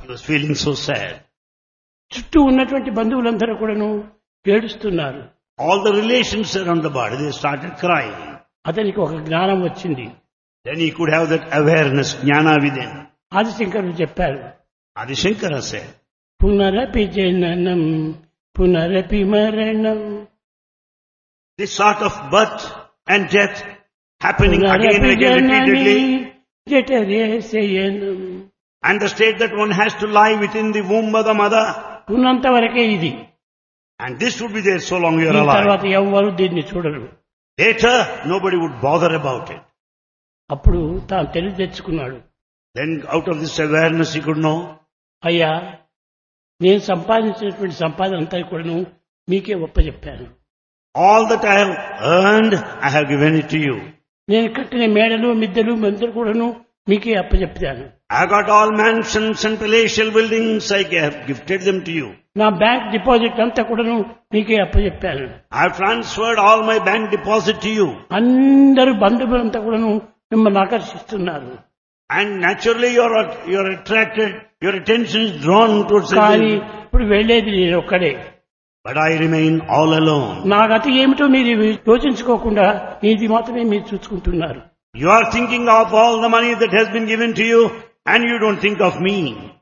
He was feeling so sad. చుట్టూ ఉన్నటువంటి బంధువులందరూ కూడాను ఏడుస్తున్నారు All the relations around the body, they started crying. అతనికి ఒక జ్ఞానం వచ్చింది Then he could have that awareness, jnana within. ఆదిశంకరుడు చెప్పారు Adi Shankara said, పునరపి జననం పునరపి మరణం this sort of birth and death happening again and పునరపి again Janani repeatedly, జఠరేశయనం and the state that one has to lie within the womb of the mother, ఉన్నంత వరకే ఇది and this would be there so long you are దీని alive. తర్వాత ఎవ్వరు దీన్ని చూడరు Later, nobody would bother about it. అప్పుడు తాను తెలివి తెచ్చుకున్నాడు Then out of this awareness he could know, అయ్యా నేను సంపాదించినటువంటి సంపాదన అంతా కూడాను మీకే ఒప్పచెప్పాను all that I have earned, I have given it to you. నేను కట్టిన మేడలు మిద్దెలు మెంతలు కూడాను మీకే అప్పచెప్పాను I got all mansions and palatial buildings, I have gifted them to you. నా బ్యాంక్ డిపాజిట్ అంతా కూడాను మీకే అప్పచెప్పాను I have transferred all my bank deposit to you. అందరూ బంధువులంతా కూడాను మిమ్మల్ని ఆకర్షిస్తున్నారు And naturally you are, you are attracted, your attention is drawn towards కానీ it. ఇప్పుడు వెళ్ళేది నేను ఒక్కడే But I remain all alone. నా గతి ఏమిటో మీరు యోచించుకోకుండా ఇది మాత్రమే మీరు చూసుకుంటున్నారు You are thinking of all the money that has been given to you and you don't think of me.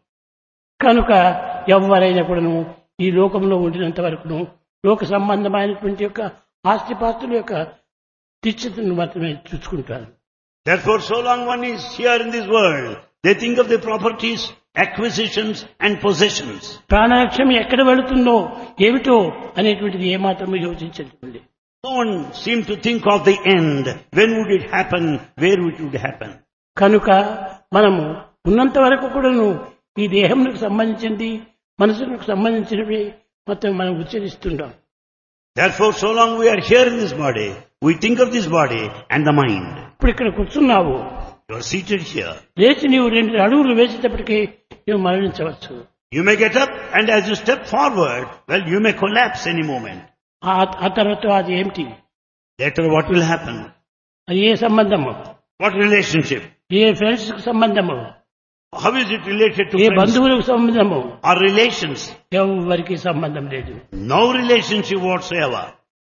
కనుక ఎవరైనా కూడాను ఈ లోకంలో ఉండినంత వరకును లోక సంబంధమైనటువంటి యొక్క ఆస్తిపాస్తుల యొక్క తీర్చితను మాత్రమే చూసుకుంటారు Therefore, so long one is here in this world, they think of the properties, acquisitions and possessions. ప్రాణలక్ష్యం ఎక్కడ వెళుతుందో ఏమిటో అనేటువంటిది ఏమాత్రము యోచించండి No one seemed to think of the end. When would it happen? Where it would happen? కనుక మనము ఉన్నంత వరకు కూడాను ఈ దేహములకు సంబంధించింది మనసులకు సంబంధించినవి మొత్తం మనం ఉచ్చరిస్తుంటాం Therefore, so long we are here in this body, we think of this body and the mind. ఇప్పుడు ఇక్కడ కూర్చున్నావు You are seated here. లేచి నీవు రెండు అడుగులు వేసేటప్పటికీ నువ్వు మరణించవచ్చు You may get up and as you step forward, well, you may collapse any moment. ఆ ఆ తర్వాత అది ఏమిటి Later what will happen? అది ఏ సంబంధము What relationship? ఏ ఫ్రెండ్స్ కు సంబంధము How is it related to A friends బంధువులకు సంబంధము or relations? ఎవరికి సంబంధం లేదు No relationship whatsoever.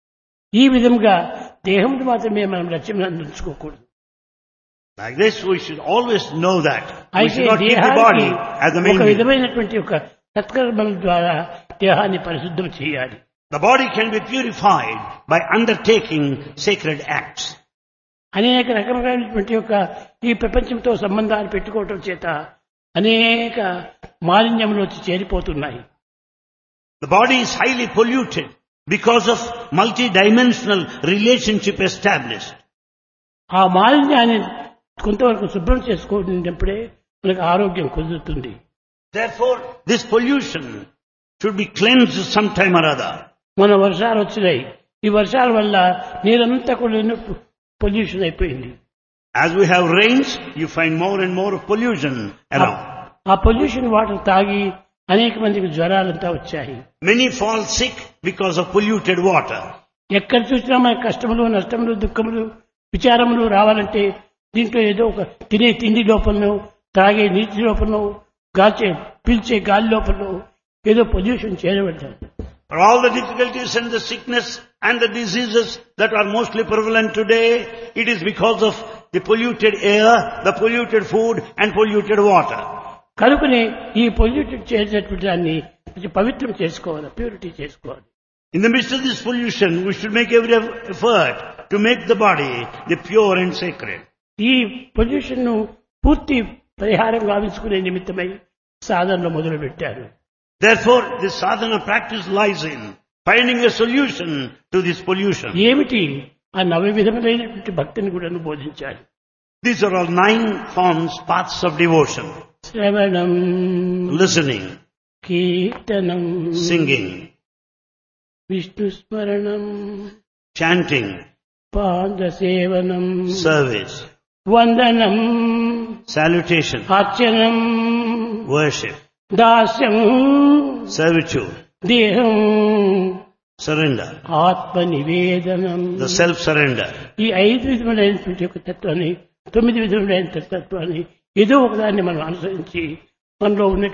ఈ విధంగా దేహమును మాత్రమే మనం లక్ష్యం అందించుకోకూడదు Like this, we should always know that. We అయితే should not keep the body దేహానికి as the main ఒక thing. విధమైనటువంటి ఒక సత్కర్మల ద్వారా దేహాన్ని పరిశుద్ధం చేయాలి The body can be purified by undertaking sacred acts. అనేక రకమైనటువంటి యొక్క ఈ ప్రపంచంతో సంబంధాలు పెట్టుకోవటం చేత అనేక మాలిన్యములు వచ్చి చేరిపోతున్నాయి The body is highly polluted because of multi-dimensional relationship established. ఆ మాలిన్యాన్ని కొంతవరకు శుభ్రం చేసుకోవడప్పుడే మనకు ఆరోగ్యం కుదురుతుంది Therefore, this pollution should be cleansed sometime or other. మన వర్షాలు వచ్చినాయి ఈ వర్షాల వల్ల నీరంతా కూడా పొల్యూషన్ అయిపోయింది As we have rains, you find more and more pollution around. ఆ పొల్యూషన్ వాటర్ తాగి అనేక మందికి జ్వరాలంతా వచ్చాయి Many fall sick because of polluted water. ఎక్కడ చూసినా మన కష్టములు నష్టములు దుఃఖములు విచారములు రావాలంటే దీంట్లో ఏదో ఒక తినే తిండి లోపలను తాగే నీటి లోపలను గాల్చే పీల్చే గాలి లోపలను ఏదో పొల్యూషన్ చేయబడ్డారు For all the difficulties and the sickness and the diseases that are mostly prevalent today, it is because of the polluted air, the polluted food and polluted water. కనుకనే ఈ పొల్యూటెడ్ చేసేటువంటి దాన్ని కొంచెం పవిత్రం చేసుకోవాలి ప్యూరిటీ చేసుకోవాలి In the midst of this pollution, we should make every effort to make the body the pure and sacred. ఈ pollution ను పూర్తి పరిహారం గావించుకునే నిమిత్తమై సాధనలో మొదలు పెట్టారు Therefore, this sadhana practice lies in finding a solution to this pollution. ఏమిటి ఆ నవ విధములైనటువంటి భక్తిని కూడా బోధించాలి These are all nine forms, paths of devotion. శ్రవణం Listening, కీర్తనం singing, విష్ణు స్మరణం chanting, పాద సేవనం service, వందనం salutation, అర్చనం worship, దాస్యం servitude, దేహం surrender, ఆత్మ నివేదనం the self-surrender. ఈ ఐదు విధములైనటువంటి యొక్క తత్వాన్ని తొమ్మిది విధములైన తత్వాన్ని ఏదో ఒకదాన్ని మనం అనుసరించి మనలో ఉన్న